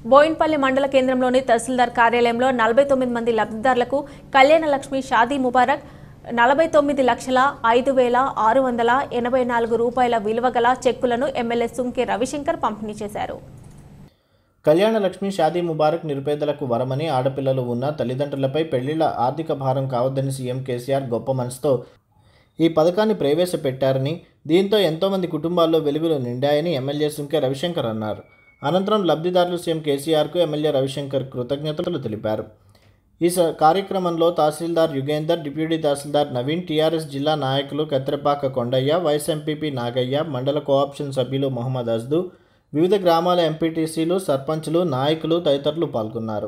బోయిన్పల్లి మండల కేంద్రంలోని తహసీల్దార్ కార్యాలయంలో నలభై తొమ్మిది మంది లబ్ధిదారులకు కళ్యాణ లక్ష్మి షాదీ ముబారక్ నలభై తొమ్మిది లక్షల ఐదు వేల ఆరు వందల ఎనభై నాలుగు రూపాయల విలువ గల చెక్కులను ఎమ్మెల్యే సుంకె రవిశంకర్ పంపిణీ చేశారు కళ్యాణ లక్ష్మి షాదీ ముబారక్ నిరుపేదలకు వరమని ఆడపిల్లలు ఉన్న తల్లిదండ్రులపై పెళ్లిళ్ల ఆర్థిక భారం కావద్దని సీఎం కేసీఆర్ గొప్ప మనసుతో ఈ పథకాన్ని ప్రవేశపెట్టారని దీంతో ఎంతోమంది కుటుంబాల్లో వెలుగులు నిండాయని ఎమ్మెల్యే సుంకె రవిశంకర్ అన్నారు అనంతరం లబ్ధిదారులు సీఎం కేసీఆర్కు ఎమ్మెల్యే రవిశంకర్ కృతజ్ఞతలు తెలిపారు ఈ స కార్యక్రమంలో తహసీల్దార్ యుగేందర్ డిప్యూటీ తహసీల్దార్ నవీన్ టీఆర్ఎస్ జిల్లా నాయకులు కత్తిరపాక కొండయ్య వైస్ ఎంపీపీ నాగయ్య మండల కోఆప్షన్ సభ్యులు మొహమ్మద్ అజ్దు వివిధ గ్రామాల ఎంపీటీసీలు సర్పంచులు నాయకులు తదితరులు పాల్గొన్నారు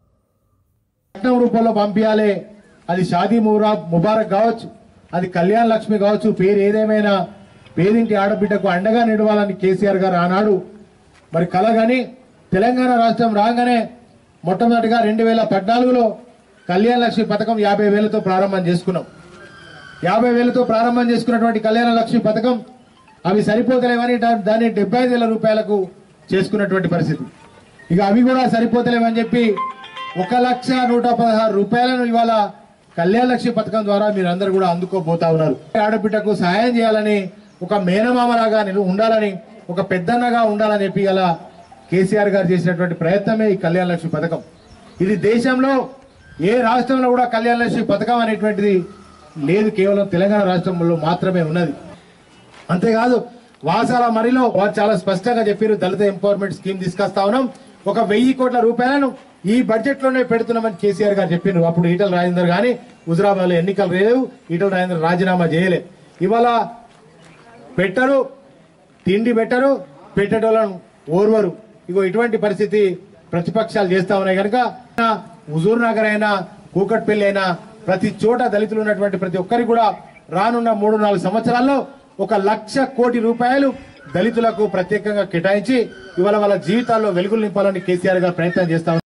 కట్నం రూపంలో పంపించాలి అది షాదీ మురా ముబారక్ కావచ్చు అది కళ్యాణ లక్ష్మి కావచ్చు పేరు ఏదేమైనా పేదింటి ఆడబిడ్డకు అండగా నిలవాలని కేసీఆర్ గారు ఆనాడు మరి కలగని తెలంగాణ రాష్ట్రం రాగానే మొట్టమొదటిగా రెండు వేల పద్నాలుగులో కళ్యాణ లక్ష్మి పథకం యాభై వేలతో ప్రారంభం చేసుకున్నాం యాభై వేలతో ప్రారంభం చేసుకున్నటువంటి కళ్యాణ లక్ష్మి పథకం అవి సరిపోతలేవని దా- దాన్ని డెబ్బై ఐదు వేల రూపాయలకు చేసుకున్నటువంటి పరిస్థితి ఇక అవి కూడా సరిపోతలేవని చెప్పి ఒక లక్ష నూట పదహారు రూపాయలను ఇవాళ కళ్యాణ లక్ష్మి పథకం ద్వారా మీరందరూ కూడా అందుకోబోతా ఉన్నారు ఆడబిడ్డకు సహాయం చేయాలని ఒక మేనమామలాగా నిలు ఉండాలని ఒక పెద్దన్నగా ఉండాలని చెప్పి ఇలా కేసీఆర్ గారు చేసినటువంటి ప్రయత్నమే ఈ కళ్యాణ లక్ష్మి పథకం ఇది దేశంలో ఏ రాష్ట్రంలో కూడా కళ్యాణ లక్ష్మి పథకం అనేటువంటిది లేదు కేవలం తెలంగాణ రాష్ట్రంలో మాత్రమే ఉన్నది అంతేకాదు వాసాల మరిలో వారు చాలా స్పష్టంగా చెప్పారు దళిత ఎంపవర్మెంట్ స్కీమ్ తీసుకొస్తా ఉన్నాం ఒక వెయ్యి కోట్ల రూపాయలను ఈ బడ్జెట్ లోనే పెడుతున్నామని కేసీఆర్ గారు చెప్పారు అప్పుడు ఈటల రాజేందర్ గాని హుజరాబాద్ లో ఎన్నికలు లేవు ఈటల రాజేందర్ రాజీనామా చేయలే ఇవాళ పెట్టరు తిండి పెట్టరు పెట్టేటోళ్ళను ఓర్వరు ఇగో ఇటువంటి పరిస్థితి ప్రతిపక్షాలు చేస్తా ఉన్నాయి కనుక హుజూర్ నగర్ అయినా కూకట్పల్లి అయినా ప్రతి చోట దళితులు ఉన్నటువంటి ప్రతి ఒక్కరికి కూడా రానున్న మూడు నాలుగు సంవత్సరాల్లో ఒక లక్ష కోటి రూపాయలు దళితులకు ప్రత్యేకంగా కేటాయించి ఇవాళ వాళ్ళ జీవితాల్లో వెలుగులు నింపాలని కేసీఆర్ గారు ప్రయత్నం చేస్తా ఉన్నారు.